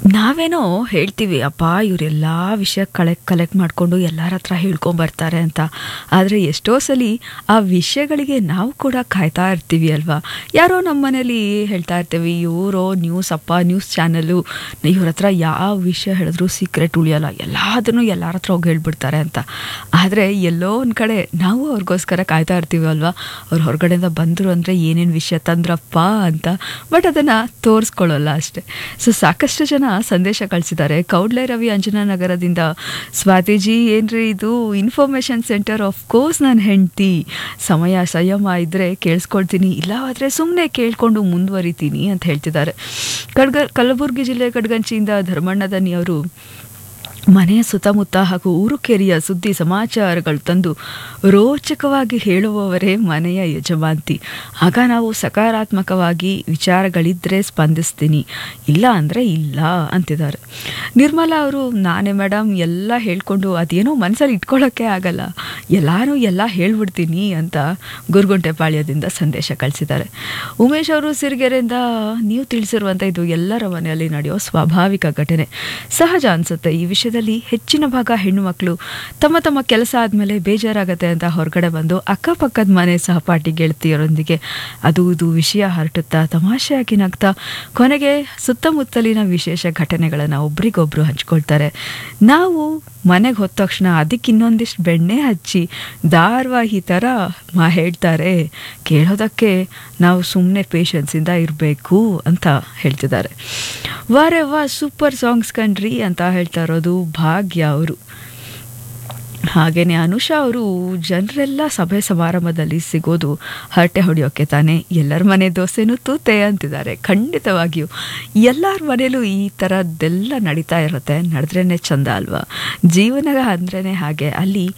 ನಾವೇನೋ ಹೇಳ್ತೀವಿ ಅಪ್ಪ ಇವರೆಲ್ಲ ವಿಷಯ ಕಲೆಕ್ಟ್ ಕಲೆಕ್ಟ್ ಮಾಡಿಕೊಂಡು ಎಲ್ಲರ ಹತ್ರ ಹೇಳ್ಕೊಂಬರ್ತಾರೆ ಅಂತ ಆದರೆ ಎಷ್ಟೋ ಸಲ ಆ ವಿಷಯಗಳಿಗೆ ನಾವು ಕೂಡ ಕಾಯ್ತಾ ಇರ್ತೀವಿ ಅಲ್ವಾ ಯಾರೋ ನಮ್ಮ ಮನೇಲಿ ಹೇಳ್ತಾ ಇರ್ತೀವಿ ಇವರು ನ್ಯೂಸ್ ಅಪ್ಪ ನ್ಯೂಸ್ ಚಾನಲ್ಲು ಇವ್ರ ಹತ್ರ ಯಾವ ವಿಷಯ ಹೇಳಿದ್ರು ಸೀಕ್ರೆಟ್ ಉಳಿಯಲ್ಲ ಎಲ್ಲದನ್ನು ಎಲ್ಲರ ಹತ್ರ ಹೋಗಿ ಹೇಳ್ಬಿಡ್ತಾರೆ ಅಂತ ಆದರೆ ಎಲ್ಲೋ ಒಂದು ಕಡೆ ನಾವು ಅವ್ರಿಗೋಸ್ಕರ ಕಾಯ್ತಾ ಇರ್ತೀವಿ ಅಲ್ವಾ ಅವ್ರು ಹೊರಗಡೆಯಿಂದ ಬಂದರು ಅಂದರೆ ಏನೇನು ವಿಷಯ ತಂದ್ರಪ್ಪ ಅಂತ ಬಟ್ ಅದನ್ನು ತೋರಿಸ್ಕೊಳ್ಳಲ್ಲ ಅಷ್ಟೆ ಸೊ ಸಾಕಷ್ಟು ಜನ ಸಂದೇಶ ಕಳಿಸಿದ್ದಾರೆ ಕೌಡ್ಲೆ ರವಿ ಅಂಜನಾ ನಗರದಿಂದ ಸ್ವಾತಿಜಿ ಏನ್ರಿ ಇದು ಇನ್ಫಾರ್ಮೇಷನ್ ಸೆಂಟರ್ ಆಫ್ ಕೋರ್ಸ್ ನಾನು ಹೆಂಡ್ತಿ ಸಮಯ ಸಂಯಮ ಇದ್ದರೆ ಕೇಳಿಸ್ಕೊಳ್ತೀನಿ ಇಲ್ಲವಾದರೆ ಸುಮ್ಮನೆ ಕೇಳ್ಕೊಂಡು ಮುಂದುವರಿತೀನಿ ಅಂತ ಹೇಳ್ತಿದ್ದಾರೆ ಕಡ್ಗ ಕಲಬುರಗಿ ಜಿಲ್ಲೆ ಕಡ್ಗಂಚಿಯಿಂದ ಧರ್ಮಣ್ಣ ದನಿ ಅವರು ಮನೆಯ ಸುತ್ತಮುತ್ತ ಹಾಗೂ ಊರುಕೇರಿಯ ಸುದ್ದಿ ಸಮಾಚಾರಗಳು ತಂದು ರೋಚಕವಾಗಿ ಹೇಳುವವರೇ ಮನೆಯ ಯಜಮಾಂತಿ ಆಗ ನಾವು ಸಕಾರಾತ್ಮಕವಾಗಿ ವಿಚಾರಗಳಿದ್ದರೆ ಸ್ಪಂದಿಸ್ತೀನಿ ಇಲ್ಲ ಅಂದರೆ ಇಲ್ಲ ಅಂತಿದ್ದಾರೆ ನಿರ್ಮಲಾ ಅವರು ನಾನೇ ಮೇಡಮ್ ಎಲ್ಲ ಹೇಳ್ಕೊಂಡು ಅದೇನೋ ಮನಸ್ಸಲ್ಲಿ ಇಟ್ಕೊಳ್ಳೋಕ್ಕೆ ಆಗಲ್ಲ ಎಲ್ಲಾನು ಎಲ್ಲ ಹೇಳ್ಬಿಡ್ತೀನಿ ಅಂತ ಗುರುಗುಂಟೆಪಾಳ್ಯದಿಂದ ಸಂದೇಶ ಕಳಿಸಿದ್ದಾರೆ ಉಮೇಶ್ ಅವರು ಸಿರಿಗೆರೆಯಿಂದ ನೀವು ತಿಳಿಸಿರುವಂಥ ಇದು ಎಲ್ಲರ ಮನೆಯಲ್ಲಿ ನಡೆಯೋ ಸ್ವಾಭಾವಿಕ ಘಟನೆ ಸಹಜ ಅನಿಸುತ್ತೆ ಈ ವಿಷಯದಲ್ಲಿ ಹೆಚ್ಚಿನ ಭಾಗ ಹೆಣ್ಣು ಮಕ್ಕಳು ತಮ್ಮ ತಮ್ಮ ಕೆಲಸ ಆದಮೇಲೆ ಬೇಜಾರಾಗತ್ತೆ ಅಂತ ಹೊರಗಡೆ ಬಂದು ಅಕ್ಕಪಕ್ಕದ ಮನೆ ಸಹಪಾಠಿ ಗೆಳತಿಯರೊಂದಿಗೆ ಅದು ಇದು ವಿಷಯ ಹರಟುತ್ತಾ ತಮಾಷೆಯಾಗಿ ನಗ್ತಾ ಕೊನೆಗೆ ಸುತ್ತಮುತ್ತಲಿನ ವಿಶೇಷ ಘಟನೆಗಳನ್ನು ಒಬ್ರಿಗೊಬ್ರು ಹಂಚ್ಕೊಳ್ತಾರೆ ನಾವು ಮನೆಗೆ ಹೋದ ತಕ್ಷಣ ಅದಕ್ಕೆ ಇನ್ನೊಂದಿಷ್ಟು ಬೆಣ್ಣೆ ಹಚ್ಚಿ ಧಾರಾವಾಹಿ ಥರ ಮಾ ಹೇಳ್ತಾರೆ ಕೇಳೋದಕ್ಕೆ ನಾವು ಸುಮ್ಮನೆ ಪೇಷನ್ಸಿಂದ ಇರಬೇಕು ಅಂತ ಹೇಳ್ತಿದ್ದಾರೆ ವಾರೆ ವಾ ಸೂಪರ್ ಸಾಂಗ್ಸ್ ಕಣ್ರಿ ಅಂತ ಹೇಳ್ತಾ ಇರೋದು ಭಾಗ್ಯ ಅವರು ಹಾಗೆಯೇ ಅನುಷಾ ಅವರು ಜನರೆಲ್ಲ ಸಭೆ ಸಮಾರಂಭದಲ್ಲಿ ಸಿಗೋದು ಹರಟೆ ಹೊಡೆಯೋಕ್ಕೆ ತಾನೇ ಎಲ್ಲರ ಮನೆ ದೋಸೆನೂ ತೂತೆ ಅಂತಿದ್ದಾರೆ ಖಂಡಿತವಾಗಿಯೂ ಎಲ್ಲರ ಮನೇಲೂ ಈ ಥರದ್ದೆಲ್ಲ ನಡೀತಾ ಇರುತ್ತೆ ನಡೆದ್ರೇ ಚಂದ ಅಲ್ವಾ ಜೀವನ ಅಂದ್ರೇ ಹಾಗೆ ಅಲ್ಲಿ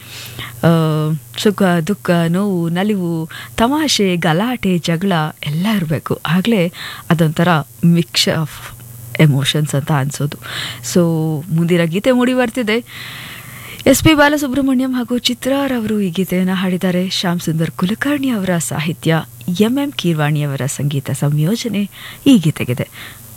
ಸುಖ ದುಃಖ ನೋವು ನಲಿವು ತಮಾಷೆ ಗಲಾಟೆ ಜಗಳ ಎಲ್ಲ ಇರಬೇಕು ಆಗಲೇ ಅದೊಂಥರ ಮಿಕ್ಸ್ ಆಫ್ ಎಮೋಷನ್ಸ್ ಅಂತ ಅನಿಸೋದು ಸೊ ಮುಂದಿನ ಗೀತೆ ಮೂಡಿ ಬರ್ತಿದೆ ಎಸ್ ಪಿ ಬಾಲಸುಬ್ರಹ್ಮಣ್ಯಂ ಹಾಗೂ ಚಿತ್ರಾರವರು ಈ ಗೀತೆಯನ್ನು ಹಾಡಿದ್ದಾರೆ ಶ್ಯಾಮ್ ಸುಂದರ್ ಕುಲಕರ್ಣಿ ಅವರ ಸಾಹಿತ್ಯ ಎಂ ಎಂ ಕೀರ್ವಾಣಿಯವರ ಸಂಗೀತ ಸಂಯೋಜನೆ ಈ ಗೀತೆಗಿದೆ